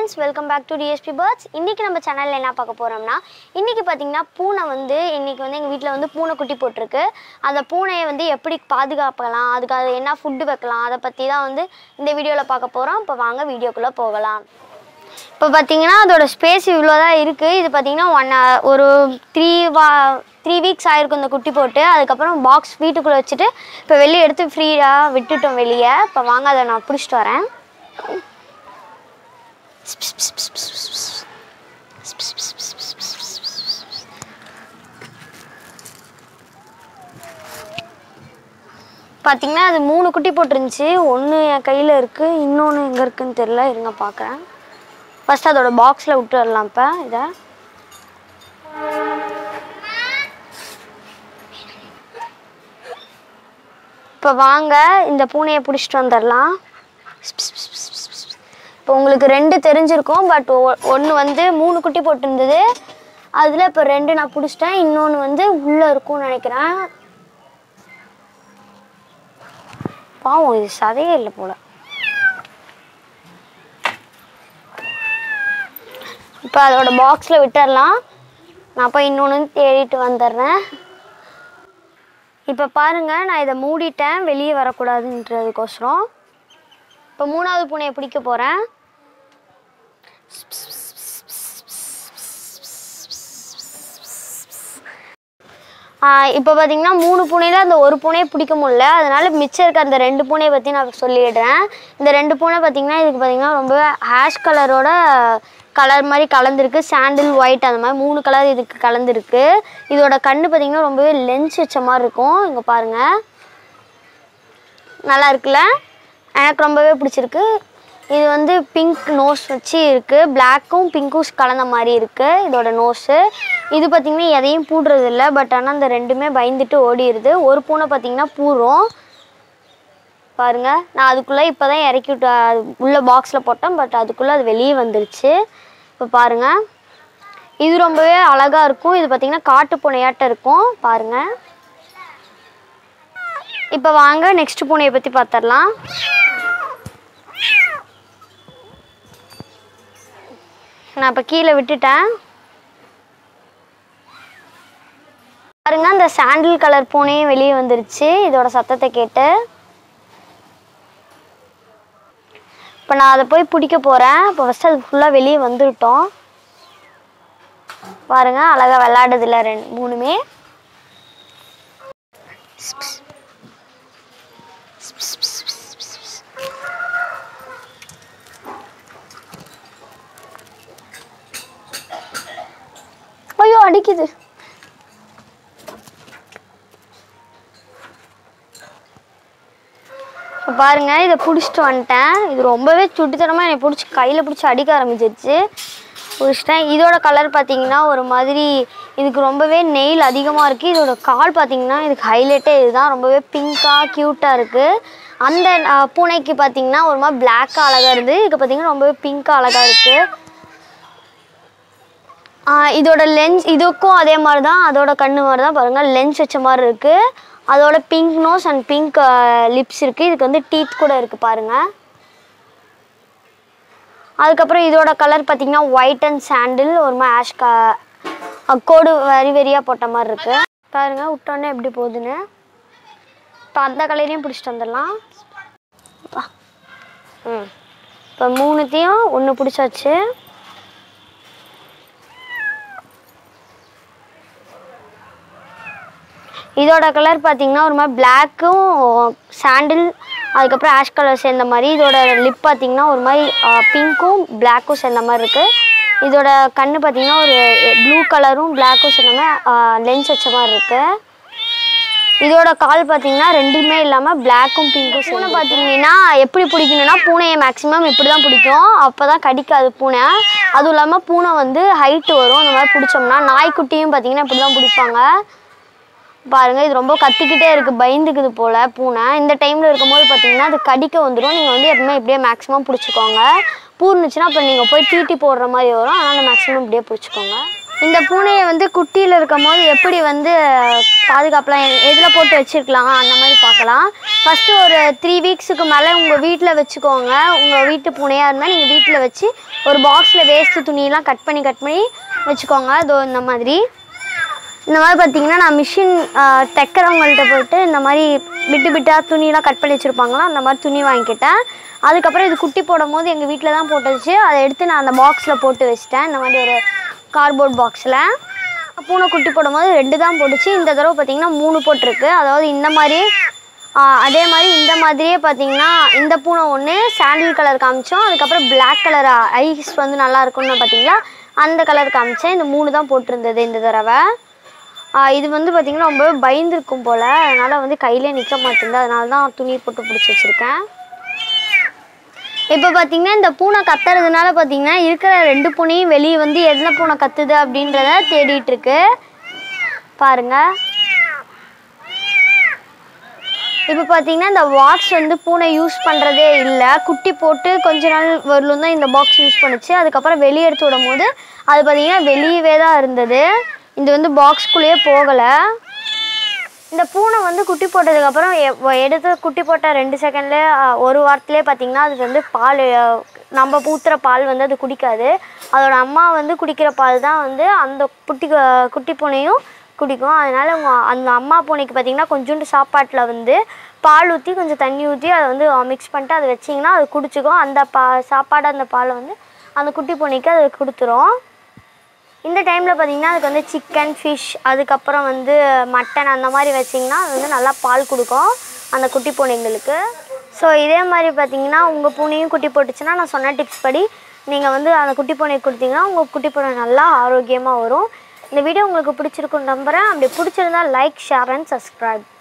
Friends welcome back to DSP birds இன்றைக்கி நம்ம சேனலில் என்ன பார்க்க போகிறோம்னா இன்றைக்கி பார்த்தீங்கன்னா பூனை வந்து இன்றைக்கி வந்து எங்கள் வீட்டில் வந்து பூனை குட்டி போட்டிருக்கு அந்த பூனையை வந்து எப்படி பாதுகாக்கலாம் அதுக்கு அது என்ன ஃபுட்டு வைக்கலாம் அதை பற்றி தான் வந்து இந்த வீடியோவில் பார்க்க போகிறோம் இப்போ வாங்க வீடியோக்குள்ளே போகலாம் இப்போ பார்த்தீங்கன்னா அதோட ஸ்பேஸ் இவ்வளோ தான் இருக்குது இது பார்த்தீங்கன்னா ஒன் ஒரு த்ரீ வா த்ரீ வீக்ஸ் ஆயிருக்கும் இந்த குட்டி போட்டு அதுக்கப்புறம் பாக்ஸ் வீட்டுக்குள்ளே வச்சுட்டு இப்போ வெளியே எடுத்து ஃப்ரீயாக விட்டுட்டோம் வெளியே இப்போ வாங்க அதை நான் பிடிச்சிட்டு வரேன் பார்த்தீங்கன்னா அது மூணு குட்டி போட்டிருந்துச்சு ஒன்று என் கையில் இருக்குது இன்னொன்று எங்கே இருக்குன்னு தெரில இருங்க பார்க்குறேன் ஃபஸ்ட் அதோட பாக்ஸில் விட்டு வரலாம் இப்போ இதை இப்போ வாங்க இந்த பூனையை பிடிச்சிட்டு வந்துடலாம் இப்போ உங்களுக்கு ரெண்டு தெரிஞ்சிருக்கும் பட் ஒன்று வந்து மூணு குட்டி போட்டிருந்தது அதில் இப்போ ரெண்டு நான் பிடிச்சிட்டேன் இன்னொன்று வந்து உள்ளே இருக்கும்னு நினைக்கிறேன் பாவம் இது சதையே இல்லை போல இப்போ அதோட பாக்ஸில் விட்டுறலாம் நான் போய் இன்னொன்று தேடிட்டு வந்துடுறேன் இப்போ பாருங்க நான் இதை மூடிட்டேன் வெளியே வரக்கூடாதுன்றதுக்கோசரம் இப்போ மூணாவது பூனையை பிடிக்க போகிறேன் இப்போ பார்த்தீங்கன்னா மூணு பூனையில் அந்த ஒரு பூனையை பிடிக்க முடியல அதனால மிச்சம் இருக்க அந்த ரெண்டு பூனையை பற்றி நான் சொல்லிடுறேன் இந்த ரெண்டு பூனை பார்த்தீங்கன்னா இதுக்கு பார்த்தீங்கன்னா ரொம்ப ஹேஷ் கலரோட கலர் மாதிரி கலந்துருக்கு சாண்டில் ஒயிட் அந்த மாதிரி மூணு கலர் இதுக்கு கலந்துருக்கு இதோட கண்ணு பார்த்தீங்கன்னா ரொம்பவே லென்ஸ் வச்ச மாதிரி இருக்கும் இங்கே பாருங்கள் நல்லா இருக்குல்ல எனக்கு ரொம்பவே பிடிச்சிருக்கு இது வந்து பிங்க் நோஸ் வச்சு இருக்குது பிளாக்கும் பிங்க்கும் கலந்த மாதிரி இருக்குது இதோட நோஸு இது பார்த்திங்கன்னா எதையும் பூடுறது இல்லை பட் ஆனால் அந்த ரெண்டுமே பயந்துட்டு ஓடிடுது ஒரு பூனை பார்த்திங்கன்னா பூரும் பாருங்க நான் அதுக்குள்ளே இப்போ தான் இறக்கி விட்டு அது உள்ள பாக்ஸில் போட்டேன் பட் அதுக்குள்ளே அது வெளியே வந்துருச்சு இப்போ பாருங்கள் இது ரொம்பவே அழகாக இருக்கும் இது பார்த்திங்கன்னா காட்டு பூனையாட்டம் இருக்கும் பாருங்கள் இப்போ வாங்க நெக்ஸ்ட் பூனையை பற்றி பார்த்துடலாம் நான் இப்போ கீழே விட்டுட்டேன் பாருங்க அந்த சாண்டில் கலர் பூனையும் வெளியே வந்துருச்சு இதோட சத்தத்தை கேட்டு இப்போ நான் அதை போய் பிடிக்க போகிறேன் இப்போ ஃபஸ்ட்டு அது ஃபுல்லாக வெளியே வந்துவிட்டோம் பாருங்க அழகாக விளாடுதில்ல ரெண்டு மூணுமே ஐயோ அடிக்குது இப்ப பாருங்க இதை பிடிச்சிட்டு வந்துட்டேன் இது ரொம்பவே சுட்டித்தனமாக என்னை பிடிச்சி கையில் பிடிச்சி அடிக்க ஆரம்பிச்சிருச்சு பிடிச்சிட்டேன் இதோட கலர் பார்த்தீங்கன்னா ஒரு மாதிரி இதுக்கு ரொம்பவே நெயில் அதிகமாக இருக்குது இதோட கால் பார்த்தீங்கன்னா இதுக்கு ஹைலைட்டே இதுதான் ரொம்பவே பிங்காக க்யூட்டாக இருக்குது அந்த அஹ், பூனைக்கு பார்த்தீங்கன்னா ஒரு மாதிரி பிளாக்காக அழகாக இருக்குது இதுக்கு பார்த்தீங்கன்னா ரொம்பவே பிங்காக அழகாக இருக்குது ஆஹ் இதோட லென்ஸ் இதுக்கும் அதே மாதிரி தான் அதோட கண்ணு மாதிரி தான் பாருங்கள் லென்ஸ் வச்ச மாதிரி இருக்குது அதோட pink nose and pink lips இருக்குது இதுக்கு வந்து டீத் கூட இருக்குது பாருங்கள் அதுக்கப்புறம் இதோட கலர் பார்த்தீங்கன்னா ஒயிட் அண்ட் சாண்டில் ஒரு மாதிரி ஆஷ் க அஹ் கோடு வரி வரியாக போட்ட மாதிரி இருக்குது பாருங்க விட்டோன்னே எப்படி போகுதுன்னு இப்போ அந்த கலரையும் பிடிச்சிட்டு வந்துடலாம் வா. ம் இப்போ மூணுத்தையும் ஒன்று பிடிச்சாச்சு இதோட கலர் பார்த்தீங்கன்னா ஒரு மாதிரி பிளாக்கும் சாண்டில் அதுக்கப்புறம் ஆஷ் கலர் சேர்ந்த மாதிரி இதோட லிப் பார்த்தீங்கன்னா ஒரு மாதிரி பிங்க்கும் பிளாக்கும் சேர்ந்த மாதிரி இருக்குது இதோட கண்ணு பார்த்தீங்கன்னா ஒரு ப்ளூ கலரும் பிளாக்கும் சேர்ந்த மாதிரி லென்ஸ் வச்ச மாதிரி இருக்குது இதோட கால் பார்த்தீங்கன்னா ரெண்டுமே இல்லாமல் பிளாக்கும் பிங்க்கும் பூனை பார்த்தீங்கன்னா எப்படி பிடிக்கணும்னா பூனையை மேக்ஸிமம் இப்படி தான் பிடிக்கும் அப்போ தான் கடிக்காது பூனை அதுவும் இல்லாமல் பூனை வந்து ஹைட்டு வரும் அந்த மாதிரி பிடிச்சோம்னா நாய்க்குட்டியும் பார்த்தீங்கன்னா இப்படி தான் பிடிப்பாங்க பாருங்க இது ரொம்ப கத்திக்கிட்டே இருக்கு பயந்துக்குது போல பூனை இந்த டைம்ல இருக்கும்போது பார்த்தீங்கன்னா அது கடிக்க வந்துடும் நீங்கள் வந்து எப்பவுமே இப்படியே மேக்ஸிமம் பிடிச்சிக்கோங்க பூர்னுச்சுன்னா அப்போ நீங்கள் போய் டீட்டி போடுற மாதிரி வரும் அதனால் மேக்ஸிமம் இப்படியே பிடிச்சிக்கோங்க இந்த பூனையை வந்து குட்டியில் இருக்கும் போது எப்படி வந்து பாதுகாப்புலாம் எ- எதில் போட்டு வச்சிருக்கலாம் அந்த மாதிரி பார்க்கலாம் ஃபஸ்ட்டு ஒரு த்ரீ வீக்ஸுக்கு மேலே உங்கள் வீட்டில் வச்சுக்கோங்க உங்கள் வீட்டு பூனையாக இருந்தால் நீங்கள் வீட்டில் வச்சு ஒரு பாக்ஸில் வேஸ்ட்டு துணியெல்லாம் கட் பண்ணி கட் பண்ணி வச்சுக்கோங்க அதோ இந்த மாதிரி இந்த மாதிரி பார்த்தீங்கன்னா நான் மிஷின் தைக்கிறவங்கள்ட்ட போயிட்டு இந்த மாதிரி விட்டு விட்டாக துணியெல்லாம் கட் பண்ணி வச்சுருப்பாங்களா அந்த மாதிரி துணி வாங்கிக்கிட்டேன் அதுக்கப்புறம் இது குட்டி போடும் போது எங்கள் வீட்டில் தான் போட்டு வச்சு அதை எடுத்து நான் அந்த பாக்ஸில் போட்டு வச்சிட்டேன் இந்த மாதிரி ஒரு கார்ட்போர்ட் பாக்ஸில் பூனை குட்டி போடும்போது ரெண்டு தான் போட்டுச்சு இந்த தடவை பார்த்தீங்கன்னா மூணு போட்டிருக்கு அதாவது இந்த மாதிரி ஆ, அதே மாதிரி இந்த மாதிரியே பார்த்தீங்கன்னா இந்த பூனை ஒன்று சாண்டில் கலர் காமிச்சோம் அதுக்கப்புறம் Black கலர் ஐஸ் வந்து நல்லா இருக்கும்னு பார்த்தீங்களா அந்த கலர் காமிச்சேன் இந்த மூணு தான் போட்டிருந்தது இந்த தடவை ஆ, இது வந்து பார்த்திங்கன்னா ரொம்ப பயந்துருக்கும் போல் அதனால் வந்து கையிலே நிற்க மாட்டேங்குது அதனால தான் துணி போட்டு பிடிச்சி வச்சுருக்கேன் இப்போ பார்த்தீங்கன்னா இந்த பூனை கத்துறதுனால பார்த்தீங்கன்னா இருக்கிற ரெண்டு பூனையும் வெளியே வந்து எந்த பூனை கத்துது அப்படின்றத தேடிட்டு இருக்கு பாருங்க இப்போ பார்த்தீங்கன்னா இந்த பாக்ஸ் வந்து பூனை யூஸ் பண்ணுறதே இல்லை குட்டி போட்டு கொஞ்ச நாள் வரலும் தான் இந்த பாக்ஸ் யூஸ் பண்ணுச்சு அதுக்கப்புறம் வெளியே எடுத்து விடும் போது அது பார்த்தீங்கன்னா வெளியவே தான் இருந்தது இது வந்து பாக்ஸ்குள்ளேயே போகலை இந்த பூனை வந்து குட்டி போட்டதுக்கப்புறம் எ- எடுத்து குட்டி போட்ட ரெண்டு செகண்ட்ல ஒரு வாரத்திலே பார்த்தீங்கன்னா அது வந்து பால் அஹ், நம்ம ஊத்துற பால் வந்து அது குடிக்காது அதோட அம்மா வந்து குடிக்கிற பால் தான் வந்து அந்த குட்டி க- குட்டி பூனையும் குடிக்கும் அதனால உங்க அந்த அம்மா பூனைக்கு பார்த்தீங்கன்னா கொஞ்சோண்டு சாப்பாட்டில் வந்து பால் ஊற்றி கொஞ்சம் தண்ணி ஊற்றி அதை வந்து மிக்ஸ் பண்ணிட்டு அதை வச்சிங்கன்னா அது குடிச்சிக்கும் அந்த பா சாப்பாடு அந்த பாலை வந்து அந்த குட்டி பூனைக்கு அது கொடுத்துரும் இந்த டைமில் பார்த்தீங்கன்னா அதுக்கு வந்து சிக்கன் ஃபிஷ் அதுக்கப்புறம் வந்து மட்டன் அந்த மாதிரி வச்சிங்கன்னா அது வந்து நல்லா பால் கொடுக்கும் அந்த குட்டி பூனைங்களுக்கு ஸோ இதே மாதிரி பார்த்தீங்கன்னா உங்கள் பூனையும் குட்டி போட்டுச்சுன்னா நான் சொன்ன டிப்ஸ் படி நீங்கள் வந்து அந்த குட்டி பூனைக்கு கொடுத்தீங்கன்னா உங்கள் குட்டி பூனை நல்லா ஆரோக்கியமாக வரும் இந்த வீடியோ உங்களுக்கு பிடிச்சிருக்குன்னு நம்புகிறேன் அப்படி பிடிச்சிருந்தா லைக் ஷேர் அண்ட் சப்ஸ்கிரைப்